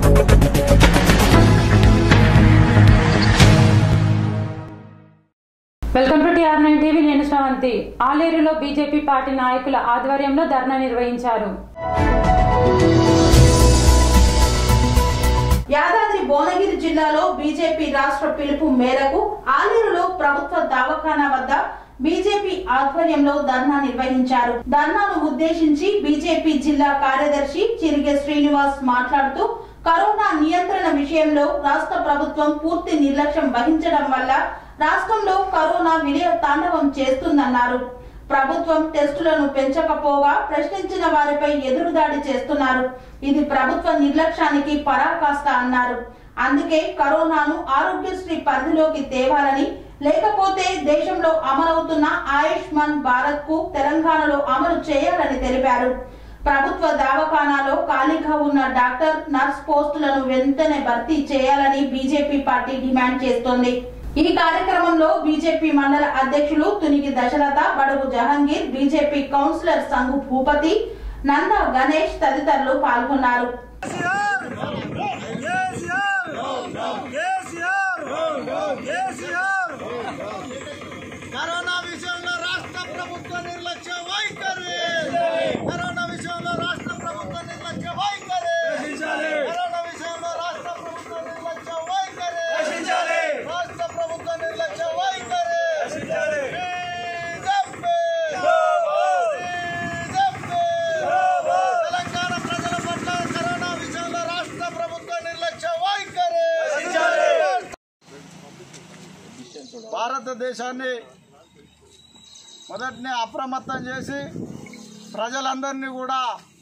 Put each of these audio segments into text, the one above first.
Welcome to TR nine TV నేను Sravanthi ఆలేరులో BJP party నాయకుల ఆధ్వర్యంలో ధర్నా నిర్వహించారు యాదాద్రి భువనగిరి జిల్లాలో బీజేపీ రాష్ట్ర పిలుపు మేరకు ఆలేరులో ప్రభుత్వ దవాఖానా వద్ద బీజేపీ ఆధ్వర్యంలో ధర్నా నిర్వహించారు ధర్నాను ఉద్దేశించి బీజేపీ జిల్లా కార్యదర్శి చిరిగే శ్రీనివాస్ మాట్లాడుతూ కరోనా నియంత్రణ విషయంలో రాష్ట్ర ప్రభుత్వం పూర్తి నిర్లక్ష్యం వహించడం వల్ల రాష్ట్రంలో కరోనా విలయ తాండవం చేస్తుందన్నారు ప్రభుత్వం టెస్టులను పెంచకపోగా ప్రశ్నించిన వారిపై ఎదురుదాడి చేస్తున్నారు ఇది ప్రభుత్వ నిర్లక్ష్యానికి పరాకాష్ట అన్నారు అందుకే కరోనాను ఆరోగ్యశ్రీ పరిధిలోకి తేవాలని లేకపోతే దేశంలో అమలవుతున్న ఆయుష్మాన్ భారత్ కు తెలంగాణలో అమలు చేయాలని తెలిపారు ప్రభుత్వ దవాఖానాలో ఖాళీగా ఉన్న డాక్టర్ నర్స్ పోస్టులను వెంటనే భర్తీ చేయాలని బీజేపీ పార్టీ డిమాండ్ చేస్తోంది ఈ కార్యక్రమంలో బీజేపీ మండల అధ్యక్షులు తునిగి దశరథ బడుగు జహంగీర్ బీజేపీ కౌన్సిలర్ సంగు భూపతి నంద గణేష్ తదితరులు పాల్గొన్నారు కరోనా విషయంలో రాష్ట్ర ప్రభుత్వ నిర్లక్ష్య వైఖరి కరోనా విషయంలో రాష్ట్ర ప్రభుత్వ నిర్లక్ష్య వైఖరి కరోనా విషయంలో రాష్ట్ర ప్రభుత్వ నిర్లక్ష్య వైఖరి రాష్ట్ర ప్రభుత్వ నిర్లక్ష్య వైఖరి బీజేపీ! బీజేపీ! తెలంగాణ ప్రజల పట్ల కరోనా విషయంలో రాష్ట్ర ప్రభుత్వ నిర్లక్ష్య వైఖరి భారతదేశాన్ని మొదటినే అప్రమత్తం చేసి ప్రజలందరినీ కూడా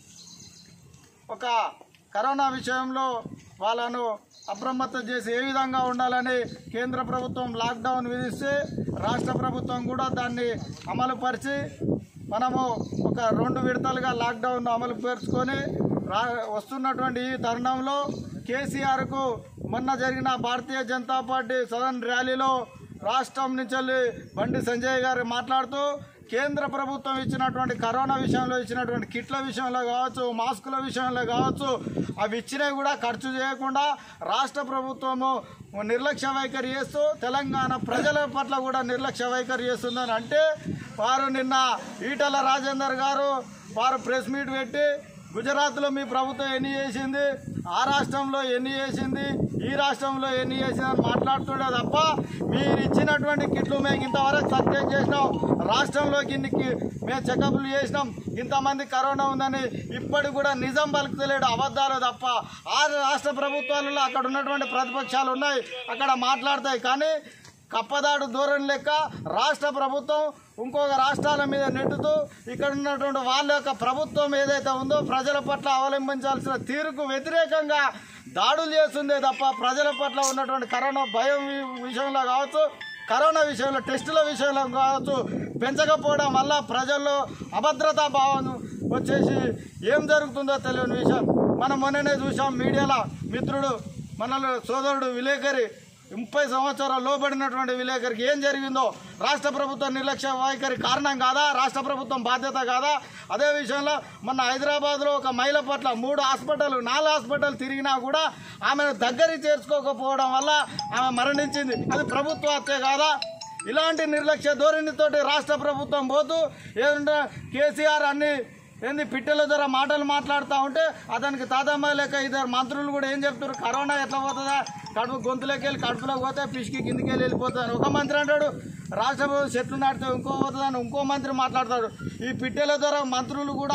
ఒక కరోనా విషయంలో వాళ్ళను అప్రమత్తం చేసి ఏ విధంగా ఉండాలని కేంద్ర ప్రభుత్వం లాక్డౌన్ విధిస్తే రాష్ట్ర ప్రభుత్వం కూడా దాన్ని అమలుపరిచి మనము ఒక రెండు విడతలుగా లాక్డౌన్ అమలు పరుచుకొని రా వస్తున్నటువంటి ఈ తరుణంలో కేసీఆర్కు మొన్న జరిగిన భారతీయ జనతా పార్టీ సదన్ ర్యాలీలో రాష్ట్రం నుంచి వెళ్ళి బండి సంజయ్ గారు మాట్లాడుతూ కేంద్ర ప్రభుత్వం ఇచ్చినటువంటి కరోనా విషయంలో ఇచ్చినటువంటి కిట్ల విషయంలో కావచ్చు మాస్కుల విషయంలో కావచ్చు అవి ఇచ్చినవి కూడా ఖర్చు చేయకుండా రాష్ట్ర ప్రభుత్వము నిర్లక్ష్య వైఖరి చేస్తూ తెలంగాణ ప్రజల పట్ల కూడా నిర్లక్ష్య వైఖరి చేస్తుందని అంటే వారు నిన్న ఈటల రాజేందర్ గారు వారు ప్రెస్ మీట్ పెట్టి గుజరాత్లో మీ ప్రభుత్వం ఎన్ని చేసింది ఆ రాష్ట్రంలో ఎన్ని చేసింది ఈ రాష్ట్రంలో ఎన్ని చేసింది అని మాట్లాడుతుండే తప్ప మీరు ఇచ్చినటువంటి కిట్లు మేము ఇంతవరకు సత్యం చేసినాం రాష్ట్రంలోకి ఇన్ని కి- మేము చెకప్లు చేసినాం ఇంతమంది కరోనా ఉందని ఇప్పటికి కూడా నిజం పలుకుతలేడు అబద్ధాలు తప్ప ఆ రాష్ట్ర ప్రభుత్వాలలో అక్కడ ఉన్నటువంటి ప్రతిపక్షాలు ఉన్నాయి అక్కడ మాట్లాడతాయి కానీ కప్పదాడు దూరం లెక్క రాష్ట్ర ప్రభుత్వం ఇంకొక రాష్ట్రాల మీద నెట్టుతూ ఇక్కడ ఉన్నటువంటి వాళ్ళ యొక్క ప్రభుత్వం ఏదైతే ఉందో ప్రజల పట్ల అవలంబించాల్సిన తీరుకు వ్యతిరేకంగా దాడులు చేస్తుందే తప్ప ప్రజల పట్ల ఉన్నటువంటి కరోనా భయం వి- విషయంలో కావచ్చు కరోనా విషయంలో టెస్టుల విషయంలో కావచ్చు పెంచకపోవడం వల్ల ప్రజల్లో అభద్రతా భావం వచ్చేసి ఏం జరుగుతుందో తెలియని విషయం మనం మొన్ననే చూసాం మీడియాలో మిత్రుడు మన సోదరుడు విలేకరి ముప్పై సంవత్సరాలు లోబడినటువంటి విలేకరికి ఏం జరిగిందో రాష్ట్ర ప్రభుత్వ నిర్లక్ష్య వైఖరి కారణం కాదా రాష్ట్ర ప్రభుత్వం బాధ్యత కాదా అదే విషయంలో మొన్న హైదరాబాద్లో ఒక మహిళ పట్ల మూడు హాస్పిటల్ నాలుగు హాస్పిటల్ తిరిగినా కూడా ఆమెను దగ్గరికి చేర్చుకోకపోవడం వల్ల ఆమె మరణించింది అది ప్రభుత్వ హత్య కాదా ఇలాంటి నిర్లక్ష్య ధోరణితోటి రాష్ట్ర ప్రభుత్వం పోతూ ఏదంటే కేసీఆర్ అన్ని ఏంది పిట్టెల ద్వారా మాటలు మాట్లాడుతూ ఉంటే అతనికి తాతమ్మ లెక్క ఇద్దరు మంత్రులు కూడా ఏం చెప్తారు కరోనా ఎట్లా పోతుందా కడుపు గొంతులోకి వెళ్ళి కడుపులోకి పోతే పిసికి కిందికి వెళ్ళి వెళ్ళిపోతాను ఒక మంత్రి అంటాడు రాష్ట్ర ప్రభుత్వం చెట్లు నాటితే ఇంకో పోతుందని ఇంకో మంత్రి మాట్లాడతాడు ఈ పిట్టెల ద్వారా మంత్రులు కూడా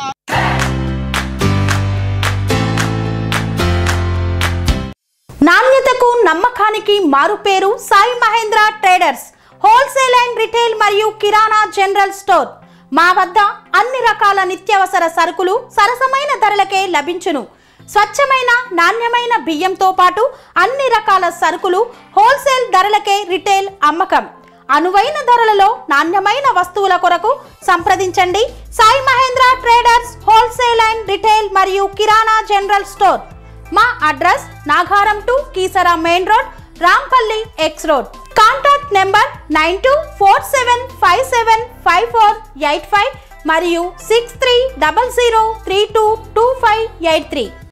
నాణ్యతకు నమ్మకానికి మారుపేరు Sai Mahendra traders wholesale and retail మరియు కిరాణా జనరల్ స్టోర్ మా వద్ద అన్ని రకాల నిత్యావసర సరుకులు సరసమైన ధరలకే లభించును స్వచ్ఛమైన నాణ్యమైన బియ్యంతో పాటు అన్ని రకాల సరుకులు హోల్సేల్ ధరలకే రిటైల్ అమ్మకం అనువైన ధరలలో నాణ్యమైన వస్తువుల కొరకు సంప్రదించండి Sai Mahendra traders wholesale and retail మరియు కిరాణా జనరల్ స్టోర్ మా address Nagaram to Keesara main road Rampally X road contact number nine two four seven five seven five four eight five మరియు six three double zero three two two five eight three